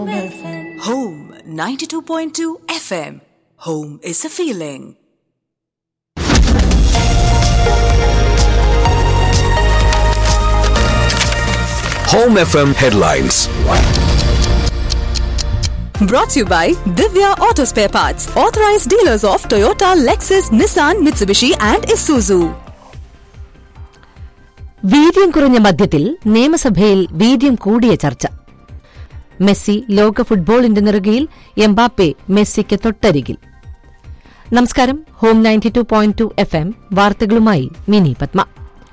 Home 92.2 FM. Home is a feeling. Home FM headlines. Brought to you by Divya Auto Spare Parts, authorized dealers of Toyota, Lexus, Nissan, Mitsubishi, and Isuzu. വീര്യം കുറഞ്ഞ മദ്യത്തിൽ നിയമസഭയിൽ വീര്യം കൂടിയ ചർച്ച Messi ലോക ഫുട്ബോളിന്റെ നെറുകയിൽ എംബാപ്പെ മെസ്സിക്ക് തൊട്ടരികിൽ നമസ്കാരം home ninety two point two F M വാർത്തകളുമായി മിനി പത്മ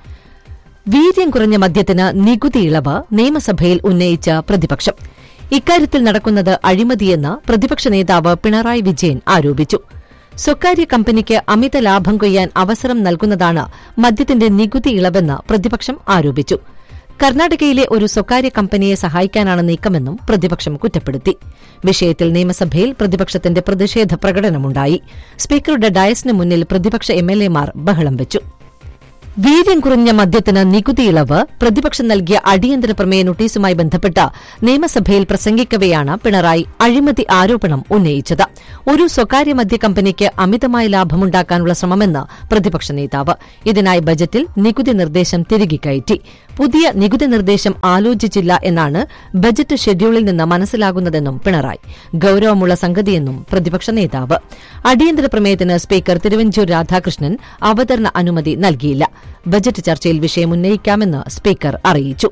വീര്യം കുറഞ്ഞ മദ്യത്തിന് നികുതി ഇളവ് നിയമസഭയിൽ ഉന്നയിച്ച പ്രതിപക്ഷം ഇക്കാര്യത്തിൽ നടക്കുന്നത് അഴിമതിയെന്ന് പ്രതിപക്ഷ നേതാവ് പിണറായി വിജയൻ ആരോപിച്ചു സ്വകാര്യ കമ്പനിക്ക് അമിത ലാഭം കൊയ്യാൻ അവസരം നൽകുന്നതാണ് മദ്യത്തിന്റെ നികുതി ഇളവെന്ന് പ്രതിപക്ഷം ആരോപിച്ചു കർണാടകയിലെ ഒരു സ്വകാര്യ കമ്പനിയെ സഹായിക്കാനാണ് നീക്കമെന്നും പ്രതിപക്ഷം കുറ്റപ്പെടുത്തി വിഷയത്തിൽ നിയമസഭയിൽ പ്രതിപക്ഷത്തിന്റെ പ്രതിഷേധ പ്രകടനമുണ്ടായി സ്പീക്കറുടെ ഡയസിന് മുന്നിൽ പ്രതിപക്ഷ എംഎൽഎമാർ ബഹളം വെച്ചു വീര്യം കുറഞ്ഞ മദ്യത്തിന് നികുതി ഇളവ് പ്രതിപക്ഷം നൽകിയ അടിയന്തര പ്രമേയ നോട്ടീസുമായി ബന്ധപ്പെട്ട് നിയമസഭയിൽ പ്രസംഗിക്കവെയാണ് പിണറായി അഴിമതി ആരോപണം ഉന്നയിച്ചത് ഒരു സ്വകാര്യ മദ്യ കമ്പനിക്ക് അമിതമായ ലാഭമുണ്ടാക്കാനുള്ള ശ്രമമെന്ന് പ്രതിപക്ഷ നേതാവ് ഇതിനായി ബജറ്റിൽ നികുതി നിർദ്ദേശം തിരികെ കയറ്റി പുതിയ നികുതി നിർദ്ദേശം ആലോചിച്ചില്ല എന്നാണ് ബജറ്റ് ഷെഡ്യൂളിൽ നിന്ന് മനസ്സിലാകുന്നതെന്നും പിണറായി ഗൌരവമുള്ള സംഗതിയെന്നും പ്രതിപക്ഷ നേതാവ് അടിയന്തര പ്രമേയത്തിന് സ്പീക്കർ തിരുവഞ്ചൂർ രാധാകൃഷ്ണൻ അവതരണ അനുമതി നൽകിയില്ല ബജറ്റ് ചർച്ചയിൽ വിഷയം ഉന്നയിക്കാമെന്ന് സ്പീക്കർ അറിയിച്ചു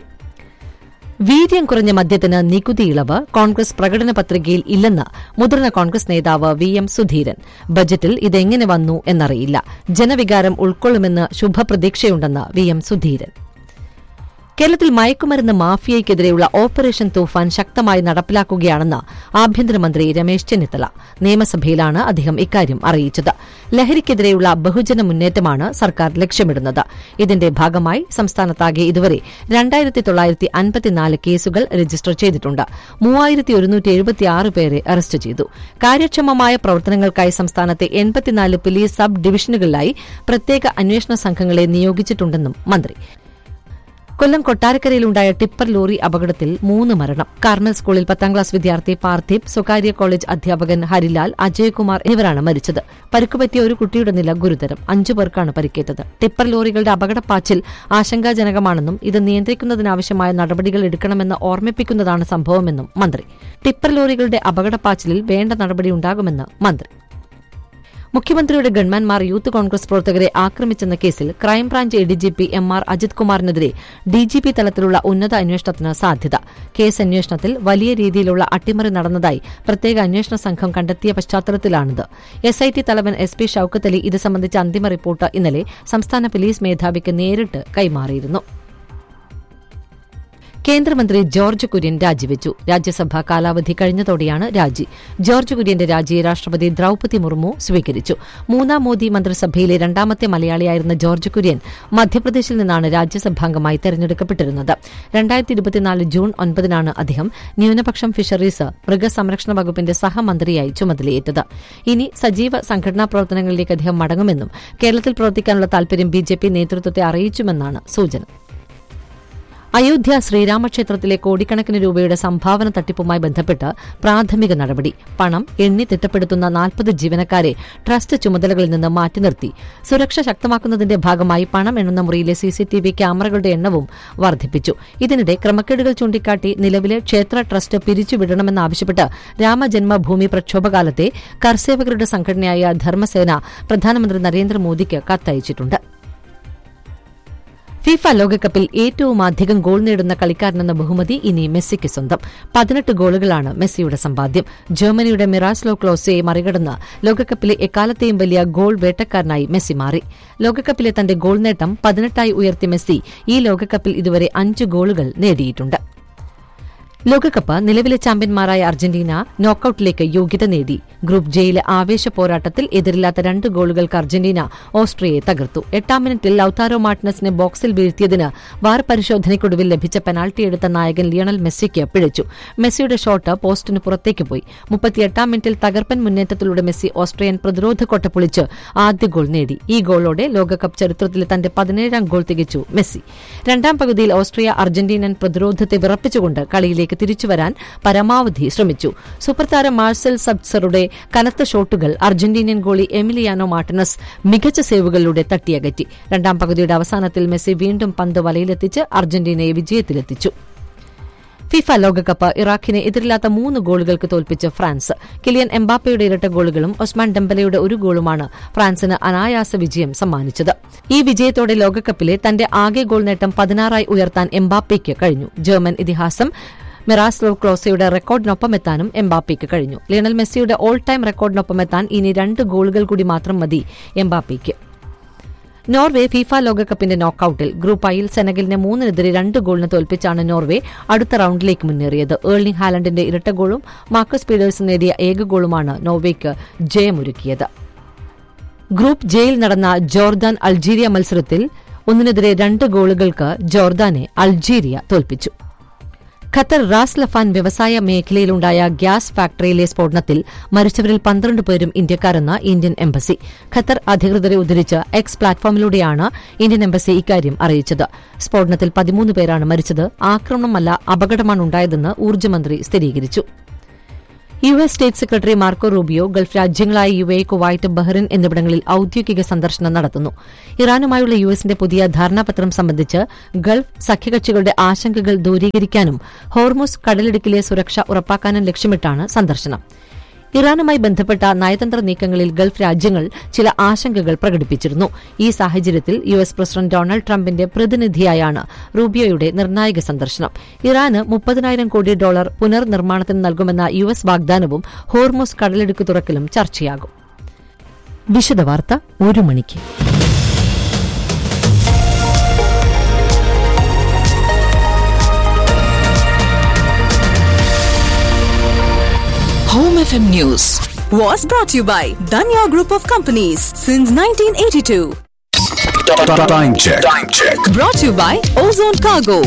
വീര്യം കുറഞ്ഞ മദ്യത്തിന് നികുതി ഇളവ് കോൺഗ്രസ് പ്രകടന പത്രികയിൽ ഇല്ലെന്ന് മുതിർന്ന കോൺഗ്രസ് നേതാവ് വി എം സുധീരൻ ബജറ്റിൽ ഇതെങ്ങനെ വന്നു എന്നറിയില്ല ജനവികാരം ഉൾക്കൊള്ളുമെന്ന് ശുഭപ്രതീക്ഷയുണ്ടെന്ന് വി എം സുധീരൻ കേരളത്തിൽ മയക്കുമരുന്ന് മാഫിയയ്ക്കെതിരെയുള്ള ഓപ്പറേഷൻ തൂഫാൻ ശക്തമായി നടപ്പിലാക്കുകയാണെന്ന് ആഭ്യന്തരമന്ത്രി രമേശ് ചെന്നിത്തല നിയമസഭയിലാണ് അദ്ദേഹം ഇക്കാര്യം അറിയിച്ചത് ലഹരിക്കെതിരെയുള്ള ബഹുജന മുന്നേറ്റമാണ് സർക്കാർ ലക്ഷ്യമിടുന്നത് ഇതിന്റെ ഭാഗമായി സംസ്ഥാനത്താകെ ഇതുവരെ രണ്ടായിരത്തി തൊള്ളായിരത്തി അൻപത്തിനാല് കേസുകൾ രജിസ്റ്റർ ചെയ്തിട്ടുണ്ട് മൂവായിരത്തി ഒരുന്നൂറ്റി എഴുപത്തിയാറ് പേരെ അറസ്റ്റ് ചെയ്തു കാര്യക്ഷമമായ പ്രവർത്തനങ്ങൾക്കായി സംസ്ഥാനത്തെ എൺപത്തിനാല് പോലീസ് സബ് ഡിവിഷനുകളിലായി പ്രത്യേക അന്വേഷണ സംഘങ്ങളെ നിയോഗിച്ചിട്ടുണ്ടെന്നും മന്ത്രി കൊല്ലം കൊട്ടാരക്കരയിലുണ്ടായ ടിപ്പർ ലോറി അപകടത്തിൽ മൂന്ന് മരണം കാർമൽ സ്കൂളിൽ പത്താം ക്ലാസ് വിദ്യാർത്ഥി പാർത്ഥിബ് സ്വകാര്യ കോളേജ് അധ്യാപകൻ ഹരിലാൽ അജയ്കുമാർ എന്നിവരാണ് മരിച്ചത് പരുക്കുപറ്റിയ ഒരു കുട്ടിയുടെ നില ഗുരുതരം അഞ്ചു പേർക്കാണ് പരിക്കേറ്റത് ടിപ്പർ ലോറികളുടെ അപകടപ്പാച്ചിൽ ആശങ്കാജനകമാണെന്നും ഇത് നിയന്ത്രിക്കുന്നതിനാവശ്യമായ നടപടികൾ എടുക്കണമെന്ന് ഓർമ്മിപ്പിക്കുന്നതാണ് സംഭവമെന്നും മന്ത്രി ടിപ്പർ ലോറികളുടെ അപകടപ്പാച്ചിലിൽ വേണ്ട നടപടിയുണ്ടാകുമെന്ന് മന്ത്രി മുഖ്യമന്ത്രിയുടെ ഗൺമാൻമാർ യൂത്ത് കോൺഗ്രസ് പ്രവർത്തകരെ ആക്രമിച്ചെന്ന കേസിൽ crime branch ADGP M R Ajith കുമാറിനെതിരെ ഡിജിപി തലത്തിലുള്ള ഉന്നത അന്വേഷണത്തിന് സാധ്യത കേസ് അന്വേഷണത്തിൽ വലിയ രീതിയിലുള്ള അട്ടിമറി നടന്നതായി പ്രത്യേക അന്വേഷണ സംഘം കണ്ടെത്തിയ പശ്ചാത്തലത്തിലാണിത് എസ് ഐ ടി തലവൻ എസ് പി ഷൌക്കത്ത് അലി ഇത് സംബന്ധിച്ച അന്തിമ റിപ്പോർട്ട് ഇന്നലെ സംസ്ഥാന പോലീസ് മേധാവിക്ക് നേരിട്ട് കൈമാറിയിരുന്നു കേന്ദ്രമന്ത്രി ജോർജ് കുര്യൻ രാജിവെച്ചു രാജ്യസഭാ കാലാവധി കഴിഞ്ഞതോടെയാണ് രാജി ജോർജ് കുര്യന്റെ രാജിയെ രാഷ്ട്രപതി ദ്രൌപതി മുർമു സ്വീകരിച്ചു മൂന്നാം മോദി മന്ത്രിസഭയിലെ രണ്ടാമത്തെ മലയാളിയായിരുന്ന ജോർജ് കുര്യൻ മധ്യപ്രദേശിൽ നിന്നാണ് രാജ്യസഭാംഗമായി തെരഞ്ഞെടുക്കപ്പെട്ടിരുന്നത് രണ്ടായിരത്തി ഇരുപത്തിനാല് ജൂൺ ഒൻപതിനാണ് അദ്ദേഹം ന്യൂനപക്ഷം ഫിഷറീസ് മൃഗസംരക്ഷണ വകുപ്പിന്റെ സഹമന്ത്രിയായി ചുമതലയേറ്റത് ഇനി സജീവ സംഘടനാ പ്രവർത്തനങ്ങളിലേക്ക് അദ്ദേഹം മടങ്ങുമെന്നും കേരളത്തിൽ പ്രവർത്തിക്കാനുള്ള താൽപര്യം ബിജെപി നേതൃത്വത്തെ അറിയിച്ചുമെന്നാണ് സൂചന അയോധ്യ ശ്രീരാമക്ഷേത്രത്തിലെ കോടിക്കണക്കിന് രൂപയുടെ സംഭാവന തട്ടിപ്പുമായി ബന്ധപ്പെട്ട് പ്രാഥമിക നടപടി പണം എണ്ണി തിട്ടപ്പെടുത്തുന്ന നാൽപ്പത് ജീവനക്കാരെ ട്രസ്റ്റ് ചുമതലകളിൽ നിന്ന് മാറ്റി നിർത്തി സുരക്ഷ ശക്തമാക്കുന്നതിന്റെ ഭാഗമായി പണം എണ്ണുന്ന മുറിയിലെ സിസിടിവി ക്യാമറകളുടെ എണ്ണവും വർദ്ധിപ്പിച്ചു ഇതിനിടെ ക്രമക്കേടുകൾ ചൂണ്ടിക്കാട്ടി നിലവിലെ ക്ഷേത്ര ട്രസ്റ്റ് പിരിച്ചുവിടണമെന്നാവശ്യപ്പെട്ട് രാമജന്മഭൂമി പ്രക്ഷോഭകാലത്തെ കർസേവകരുടെ സംഘടനയായ ധർമ്മസേന പ്രധാനമന്ത്രി നരേന്ദ്രമോദിക്ക് കത്തയച്ചിട്ടുണ്ട് ഫിഫ ലോകകപ്പിൽ ഏറ്റവും അധികം ഗോൾ നേടുന്ന കളിക്കാരനെന്ന ബഹുമതി ഇനി മെസ്സിക്ക് സ്വന്തം പതിനെട്ട് ഗോളുകളാണ് മെസ്സിയുടെ സമ്പാദ്യം ജർമ്മനിയുടെ മിറാസ്ലോ ക്ലോസയെ മറികടന്ന് ലോകകപ്പിലെ എക്കാലത്തെയും വലിയ ഗോൾ വേട്ടക്കാരനായി മെസ്സി മാറി ലോകകപ്പിലെ തന്റെ ഗോൾ നേട്ടം പതിനെട്ടായി ഉയർത്തിയ മെസ്സി ഈ ലോകകപ്പിൽ ഇതുവരെ അഞ്ച് ഗോളുകൾ നേടിയിട്ടുണ്ട് ലോകകപ്പ് നിലവിലെ ചാമ്പ്യന്മാരായ അർജന്റീന നോക്കൌട്ടിലേക്ക് യോഗ്യത നേടി ഗ്രൂപ്പ് ജെയിലെ ആവേശ പോരാട്ടത്തിൽ എതിരില്ലാത്ത രണ്ട് ഗോളുകൾക്ക് അർജന്റീന ഓസ്ട്രിയയെ തകർത്തു എട്ടാം മിനിറ്റിൽ ലൌതാരോ മാർട്ടിനസിനെ ബോക്സിൽ വീഴ്ത്തിയതിന് വാർ പരിശോധനയ്ക്കൊടുവിൽ ലഭിച്ച പെനാൽറ്റി എടുത്ത നായകൻ ലിയണൽ മെസ്സിക്ക് പിഴച്ചു മെസ്സിയുടെ ഷോട്ട് പോസ്റ്റിന് പുറത്തേക്ക് പോയി മുപ്പത്തിയെട്ടാം മിനിറ്റിൽ തകർപ്പൻ മുന്നേറ്റത്തിലൂടെ മെസ്സി ഓസ്ട്രിയൻ പ്രതിരോധ കൊട്ട പൊളിച്ച് ആദ്യ ഗോൾ നേടി ഈ ഗോളോടെ ലോകകപ്പ് ചരിത്രത്തിലെ തന്റെ പതിനേഴാം ഗോൾ തികച്ചു മെസ്സി രണ്ടാം പകുതിയിൽ ഓസ്ട്രിയ അർജന്റീനൻ പ്രതിരോധത്തെ വിറപ്പിച്ചുകൊണ്ട് കളിയിലേക്ക് കളിയിലേക്ക് തിരിച്ചുവരാൻ പരമാവധി ശ്രമിച്ചു സൂപ്പർ താരം മാർസൽ സബ്സറുടെ കനത്ത ഷോട്ടുകൾ അർജന്റീനിയൻ ഗോളി എമിലിയാനോ മാർട്ടിനസ് മികച്ച സേവുകളിലൂടെ തട്ടിയകറ്റി രണ്ടാം പകുതിയുടെ അവസാനത്തിൽ മെസ്സി വീണ്ടും പന്ത് വലയിലെത്തിച്ച് അർജന്റീനയെ വിജയത്തിലെത്തിച്ചു ഫിഫ ലോകകപ്പ് ഇറാഖിനെ എതിരില്ലാത്ത മൂന്ന് ഗോളുകൾക്ക് തോൽപ്പിച്ച് ഫ്രാൻസ് കിലിയൻ എംബാപ്പയുടെ ഇരട്ട ഗോളുകളും ഒസ്മാൻ ഡെമ്പലയുടെ ഒരു ഗോളുമാണ് ഫ്രാൻസിന് അനായാസ വിജയം സമ്മാനിച്ചത് ഈ വിജയത്തോടെ ലോകകപ്പിലെ തന്റെ ആകെ ഗോൾ നേട്ടം പതിനാറായി ഉയർത്താൻ എംബാപ്പയ്ക്ക് കഴിഞ്ഞു ജർമ്മൻ ഇതിഹാസം മിറാസ്ലോ ക്ലോസയുടെ റെക്കോർഡിനൊപ്പം എത്താനും എംബാപ്പയ്ക്ക് കഴിഞ്ഞു ലിയണൽ മെസ്സിയുടെ ഓൾ ടൈം റെക്കോർഡിനൊപ്പം എത്താൻ ഇനി രണ്ട് ഗോളുകൾ കൂടി മാത്രം മതി എംബാപ്പയ്ക്ക് നോർവെ ഫിഫ ലോകകപ്പിന്റെ നോക്കൌട്ടിൽ ഗ്രൂപ്പ് ഐയിൽ സെനഗലിനെ മൂന്നിനെതിരെ രണ്ട് ഗോളിന് തോൽപ്പിച്ചാണ് നോർവെ അടുത്ത റൌണ്ടിലേക്ക് മുന്നേറിയത് ഏർലിംഗ് ഹാലൻഡിന്റെ ഇരട്ട ഗോളും മാർക്കസ് പീഡേഴ്സ് നേടിയ ഏക ഗോളുമാണ് നോർവേക്ക് ജയമൊരുക്കിയത് ഗ്രൂപ്പ് ജെയിൽ നടന്ന ജോർദാൻ അൾജീരിയ മത്സരത്തിൽ ഒന്നിനെതിരെ രണ്ട് ഗോളുകൾക്ക് ജോർദാനെ അൾജീരിയ തോൽപ്പിച്ചു ഖത്തർ റാസ് ലഫാൻ വ്യവസായ മേഖലയിലുണ്ടായ ഗ്യാസ് ഫാക്ടറിയിലെ സ്ഫോടനത്തിൽ മരിച്ചവരിൽ പന്ത്രണ്ട് പേരും ഇന്ത്യക്കാരെന്ന് ഇന്ത്യൻ എംബസി ഖത്തർ അധികൃതരെ ഉദ്ധരിച്ച് എക്സ് പ്ലാറ്റ്ഫോമിലൂടെയാണ് ഇന്ത്യൻ എംബസി ഇക്കാര്യം അറിയിച്ചത് സ്ഫോടനത്തിൽ പതിമൂന്ന് പേരാണ് മരിച്ചത് ആക്രമണമല്ല അപകടമാണ് ഉണ്ടായതെന്ന് ഊർജ്ജമന്ത്രി സ്ഥിരീകരിച്ചു U S state secretary Marco Rubio gulf രാജ്യങ്ങളായ യു എ കുവൈറ്റ് ബഹ്റിൻ എന്നിവിടങ്ങളിൽ ഔദ്യോഗിക സന്ദർശനം നടത്തുന്നു ഇറാനുമായുള്ള യു എസിന്റെ പുതിയ ധാരണാപത്രം സംബന്ധിച്ച് ഗൾഫ് സഖ്യകക്ഷികളുടെ ആശങ്കകൾ ദൂരീകരിക്കാനും ഹോർമുസ് കടലിടുക്കിലെ സുരക്ഷ ഉറപ്പാക്കാനും ലക്ഷ്യമിട്ടാണ് സന്ദർശനം ഇറാനുമായി ബന്ധപ്പെട്ട നയതന്ത്ര നീക്കങ്ങളിൽ ഗൾഫ് രാജ്യങ്ങൾ ചില ആശങ്കകൾ പ്രകടിപ്പിച്ചിരുന്നു ഈ സാഹചര്യത്തിൽ യു എസ് പ്രസിഡന്റ് ഡൊണാൾഡ് ട്രംപിന്റെ പ്രതിനിധിയായാണ് റൂബിയോയുടെ നിർണായക സന്ദർശനം ഇറാന് മുപ്പതിനായിരം കോടി ഡോളർ പുനർനിർമ്മാണത്തിന് നൽകുമെന്ന യു എസ് വാഗ്ദാനവും ഹോർമോസ് കടലിടുക്ക് തുറക്കലും ചർച്ചയാകും വിശദവാർത്ത ഒരു മണിക്ക് Home FM News was brought to you by Danya Group of Companies since 1982. Time check. Time check. Brought to you by Ozone Cargo.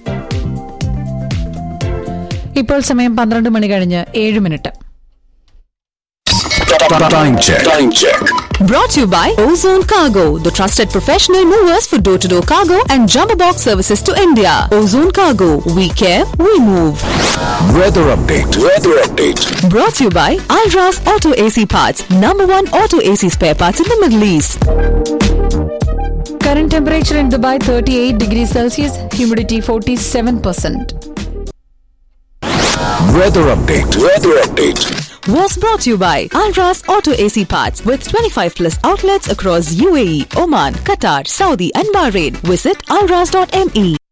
ഇപ്പോൾ സമയം പന്ത്രണ്ട് മണി കഴിഞ്ഞ് ഏഴ് minute Time check. Time check. Brought to you by Ozone Cargo, the trusted professional movers for door to door cargo and jumbo box services to India. Ozone Cargo, we care, we move. Weather update. Weather update. Brought to you by Alras Auto AC Parts, number one auto AC spare parts in the Middle East. Current temperature in Dubai thirty eight degree Celsius humidity forty seven percent Weather update. Weather update. Was brought to you by Alras Auto AC Parts with 25 plus outlets across UAE, Oman, Qatar, Saudi, and Bahrain. Visit alras.me.